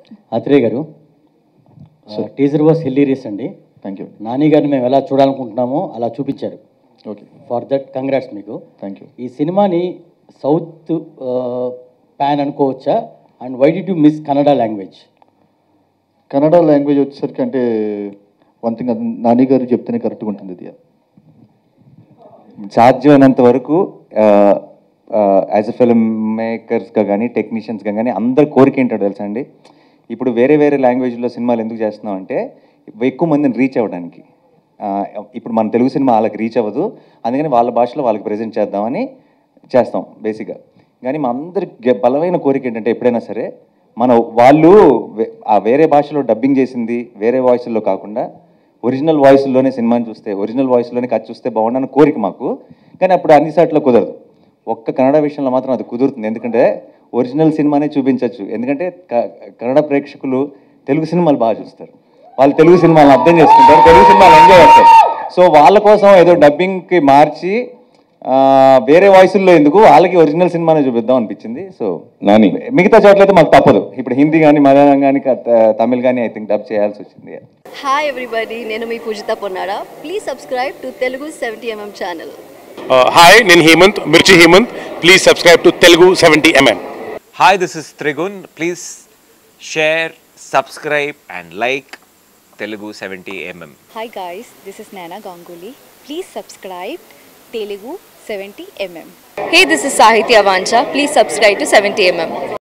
అత్రేయ గారు teaser was హిల్లీరియస్ అండి thank you Nani గారిని మేము ఎలా చూడాలనుకుంటున్నామో అలా చూపించారు ఓకే ఫర్ దట్ కంగ్రాట్స్ మీకు థ్యాంక్ యూ ఈ సినిమాని సౌత్ ప్యాన్ అనుకోవచ్చా and why did you miss Kannada language Kannada language వచ్చేసరికి అంటే వన్ థింగ్ నాని గారు చెప్తేనే కరెక్ట్గా ఉంటుంది ఇది సాధ్యమైనంత వరకు యాజ్ ఎ ఫిల్మ్ మేకర్స్గా కానీ టెక్నీషియన్స్గా కానీ అందరి కోరిక ఏంటో తెలుసా అండి ఇప్పుడు వేరే వేరే లాంగ్వేజ్లో సినిమాలు ఎందుకు చేస్తున్నాం అంటే ఎక్కువ మందిని రీచ్ అవ్వడానికి ఆ, ఇప్పుడు మన తెలుగు సినిమా వాళ్ళకి రీచ్ అవ్వదు అందుకని వాళ్ళ భాషలో వాళ్ళకి ప్రజెంట్ చేద్దామని చేస్తాం బేసిక్గా కానీ మా అందరి గె- బలమైన కోరిక ఏంటంటే ఎప్పుడైనా సరే మన వాళ్ళు వే- ఆ వేరే భాషలో డబ్బింగ్ చేసింది వేరే వాయిస్లో కాకుండా ఒరిజినల్ వాయిస్లోనే సినిమాని చూస్తే ఒరిజినల్ వాయిస్లోనే కథ చూస్తే బాగుండని కోరిక మాకు కానీ అప్పుడు అన్ని సార్లు కుదరదు ఒక్క కన్నడ విషయంలో మాత్రం అది కుదురుతుంది ఎందుకంటే ఒరిజినల్ సినిమానే చూపించవచ్చు ఎందుకంటే క- కన్నడ ప్రేక్షకులు తెలుగు సినిమాలు బాగా చూస్తారు వాళ్ళు తెలుగు సినిమాలను అర్థం చేసుకుంటారు తెలుగు సినిమాలు ఎంజాయ్ చేస్తారు సో వాళ్ళ కోసం ఏదో డబ్బింగ్కి మార్చి ఆ, వేరే వాయిస్ల్లో ఎందుకు వాళ్ళకి ఒరిజినల్ సినిమానే చూపిద్దాం అనిపించింది సో నాని మిగతా చోట్లయితే మాకు తప్పదు ఇప్పుడు హిందీ కానీ మలయాళం కానీ తమిళ్ కానీ ఐ థింక్ డబ్ చేయాల్సి వచ్చింది హాయ్ ఎవ్రీబడి నేను మీ Poojitha Ponnada please subscribe to Telugu seventy MM channel hi నేను Hemanth Mirchi Hemanth please subscribe to Telugu seventy MM Hi, this is Trigun. Please share, subscribe, and like Telugu 70mm. Hi guys, this is Nana Ganguly. Please subscribe Telugu 70mm. Hey, this is Sahitya Vancha. Please subscribe to 70mm.